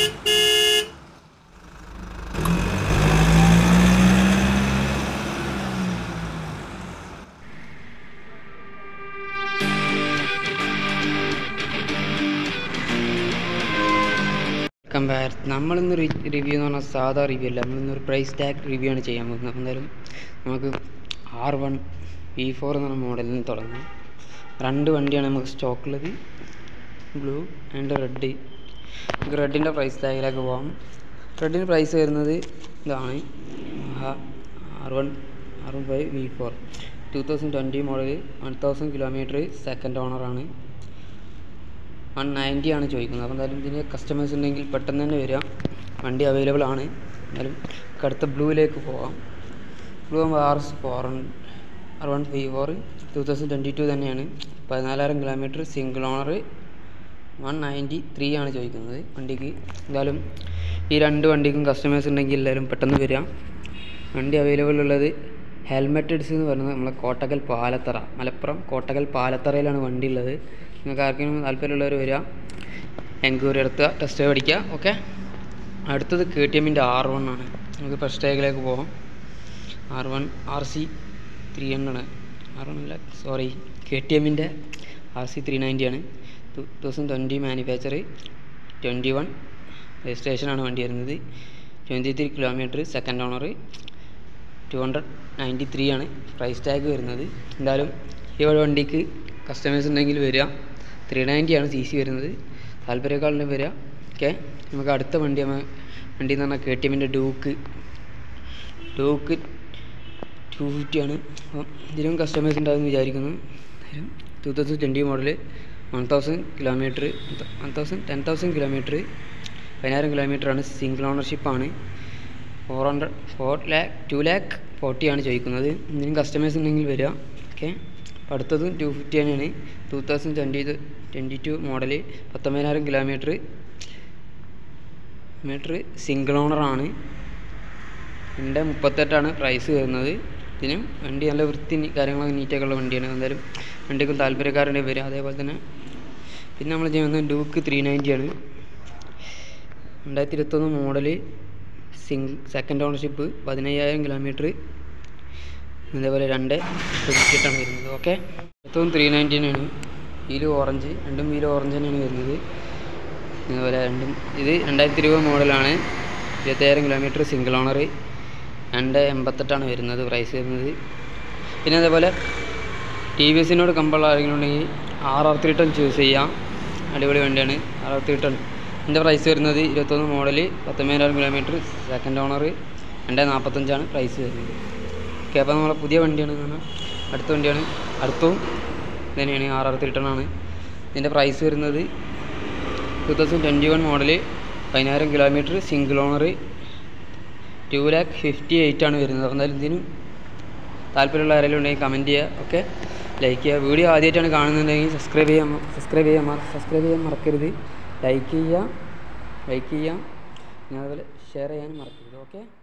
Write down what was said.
compare നമ്മളിന്ന് review എന്ന് പറഞ്ഞാൽ സാധാ റിവ്യൂ അല്ല നമ്മളിന്നൊരു പ്രൈസ് ടാഗ് റിവ്യൂ ആണ് ചെയ്യാൻ പോകുന്നത് അപ്പോൾ എന്തായാലും നമുക്ക് ആർ വൺ വി ഫോർ എന്ന് പറഞ്ഞ മോഡലിൽ നിന്ന് തുടങ്ങാം രണ്ട് വണ്ടിയാണ് നമുക്ക് സ്റ്റോക്കുള്ളത് ബ്ലൂ ആൻഡ് റെഡ് നമുക്ക് റെഡിൻ്റെ പ്രൈസ് ടാഗിലേക്ക് പോകാം റെഡിന് പ്രൈസ് വരുന്നത് ഇതാണ് R one R one five V four two thousand twenty model one thousand kilometre second ഓണറാണ് വൺ നയൻറ്റി ആണ് ചോദിക്കുന്നത് അപ്പോൾ എന്തായാലും ഇതിന് കസ്റ്റമേഴ്സ് ഉണ്ടെങ്കിൽ പെട്ടെന്ന് തന്നെ വരിക വണ്ടി അവൈലബിൾ ആണ് എന്തായാലും നമുക്ക് അടുത്ത ബ്ലൂവിലേക്ക് പോവാം ബ്ലൂ ആകുമ്പോൾ R S four R one five four two thousand twenty two തന്നെയാണ് പതിനാലായിരം kilometre single owner one ninety three ആണ് ചോദിക്കുന്നത് വണ്ടിക്ക് എന്തായാലും ഈ രണ്ട് വണ്ടിക്കും കസ്റ്റമേഴ്സ് ഉണ്ടെങ്കിൽ എല്ലാവരും പെട്ടെന്ന് വരിക വണ്ടി അവൈലബിൾ ഉള്ളത് ഹെൽമെറ്റ് ഇഡ്സ് എന്ന് പറയുന്നത് നമ്മളെ കോട്ടക്കൽ പാലത്തറ മലപ്പുറം കോട്ടക്കൽ പാലത്തറയിലാണ് വണ്ടി ഉള്ളത് നിങ്ങൾക്ക് ആർക്കെങ്കിലും താല്പര്യമുള്ളവർ വരിക എൻക്വയറി എടുത്തുക ടെസ്റ്റ് പഠിക്കുക ഓക്കെ അടുത്തത് കെ ടി എമ്മിൻ്റെ ആർ വൺ ആണ് നമുക്ക് ഫസ്റ്റ് ടേക്കിലേക്ക് പോകാം R one R C three hundred R one അല്ല സോറി കെ ടി എമ്മിൻ്റെ ആർ സി ത്രീ നയൻറ്റി ആണ് two thousand twenty manufacture twenty one രജിസ്ട്രേഷനാണ് വണ്ടി വരുന്നത് twenty three kilometre second owner two hundred ninety three ആണ് price tag വരുന്നത് എന്തായാലും ഈ ഒരു വണ്ടിക്ക് കസ്റ്റമേഴ്സ് ഉണ്ടെങ്കിൽ വരിക ത്രീ നയൻറ്റി ആണ് സി സി വരുന്നത് താല്പര്യക്കാളിലും വരിക ഓക്കെ നമുക്ക് അടുത്ത വണ്ടി നമ്മ- വണ്ടി എന്ന് പറഞ്ഞാൽ കെ ടി എമ്മിൻ്റെ ഡൂക്ക് ഡൂക്ക് ടു ഫിഫ്റ്റി ആണ് അപ്പം ഇതിലും കസ്റ്റമേഴ്സ് ഉണ്ടാകുമെന്ന് വിചാരിക്കുന്നു two thousand twenty model one thousand kilometre one thousand ten thousand kilometre പതിനായിരം കിലോമീറ്ററാണ് സിംഗിൾ ഓണർഷിപ്പാണ് four hundred four lakh two lakh forty ആണ് ചോദിക്കുന്നത് ഇതിനും കസ്റ്റമേഴ്സ് ഉണ്ടെങ്കിൽ വരിക ഓക്കെ അപ്പോൾ അടുത്തതും ടു ഫിഫ്റ്റി തന്നെയാണ് two thousand twenty twenty two model പത്തൊമ്പതിനായിരം കിലോമീറ്റർ മീറ്റർ സിംഗിൾ ഓണറാണ് എൻ്റെ മുപ്പത്തെട്ടാണ് പ്രൈസ് വരുന്നത് ഇതിനും വണ്ടി നല്ല വൃത്തി നി- കാര്യങ്ങളൊക്കെ നീറ്റൊക്കെ ഉള്ള വണ്ടിയാണ് എന്തായാലും വണ്ടിക്കും താല്പര്യക്കാരുണ്ടെങ്കിൽ വരിക അതേപോലെ തന്നെ പിന്നെ നമ്മൾ ചെയ്യുന്നത് ഡൂക്ക് ത്രീ ആണ് രണ്ടായിരത്തി ഇരുപത്തൊന്ന് മോഡൽ സിംഗ് സെക്കൻഡ് ഓണർഷിപ്പ് പതിനയ്യായിരം കിലോമീറ്റർ അതേപോലെ രണ്ട് ടിക്കറ്റാണ് വരുന്നത് ഓക്കെ മൊത്തം ത്രീ നയൻറ്റി തന്നെയാണ് വീല് ഓറഞ്ച് രണ്ടും വീല് ഓറഞ്ച് തന്നെയാണ് വരുന്നത് അതുപോലെ രണ്ടും ഇത് രണ്ടായിരത്തി ഇരുപത് മോഡലാണ് ഇരുപത്തയ്യായിരം കിലോമീറ്റർ സിംഗിൾ ഓണർ രണ്ട് എൺപത്തെട്ടാണ് വരുന്നത് പ്രൈസ് വരുന്നത് പിന്നെ അതേപോലെ ടി വി എസിനോട് കമ്പുള്ള ആരെങ്കിലും ഉണ്ടെങ്കിൽ R R three ten choose ചെയ്യാം അടിപൊളി വണ്ടിയാണ് ആർ ആർ ത്രീ ടൺ ഇതിൻ്റെ പ്രൈസ് വരുന്നത് ഇരുപത്തൊന്ന് മോഡൽ പത്തൊമ്പതിനായിരം കിലോമീറ്റർ സെക്കൻഡ് ഓണർ രണ്ട് നാൽപ്പത്തഞ്ചാണ് പ്രൈസ് വരുന്നത് ഓക്കെ അപ്പോൾ നമ്മളെ പുതിയ വണ്ടിയാണ് എന്ന് പറഞ്ഞാൽ അടുത്ത വണ്ടിയാണ് അടുത്തും തന്നെയാണ് ആർ ആർ ത്രീ ടൺ ആണ് ഇതിൻ്റെ പ്രൈസ് വരുന്നത് two thousand twenty one model പതിനായിരം kilometre single owner two lakh fifty eight ആണ് വരുന്നത് അപ്പോൾ എന്തായാലും ഇതിനും താല്പര്യമുള്ള ആരെങ്കിലും ഉണ്ടെങ്കിൽ കമൻറ്റ് ചെയ്യുക ഓക്കെ ലൈക്ക് ചെയ്യുക വീഡിയോ ആദ്യമായിട്ടാണ് കാണുന്നുണ്ടെങ്കിൽ സബ്സ്ക്രൈബ് ചെയ്യാൻ സബ്സ്ക്രൈബ് ചെയ്യാൻ മറ- സബ്സ്ക്രൈബ് ചെയ്യാൻ മറക്കരുത് ലൈക്ക് ചെയ്യുക ലൈക്ക് ചെയ്യുക പിന്നെ അതുപോലെ ഷെയർ ചെയ്യാനും മറക്കരുത് ഓക്കെ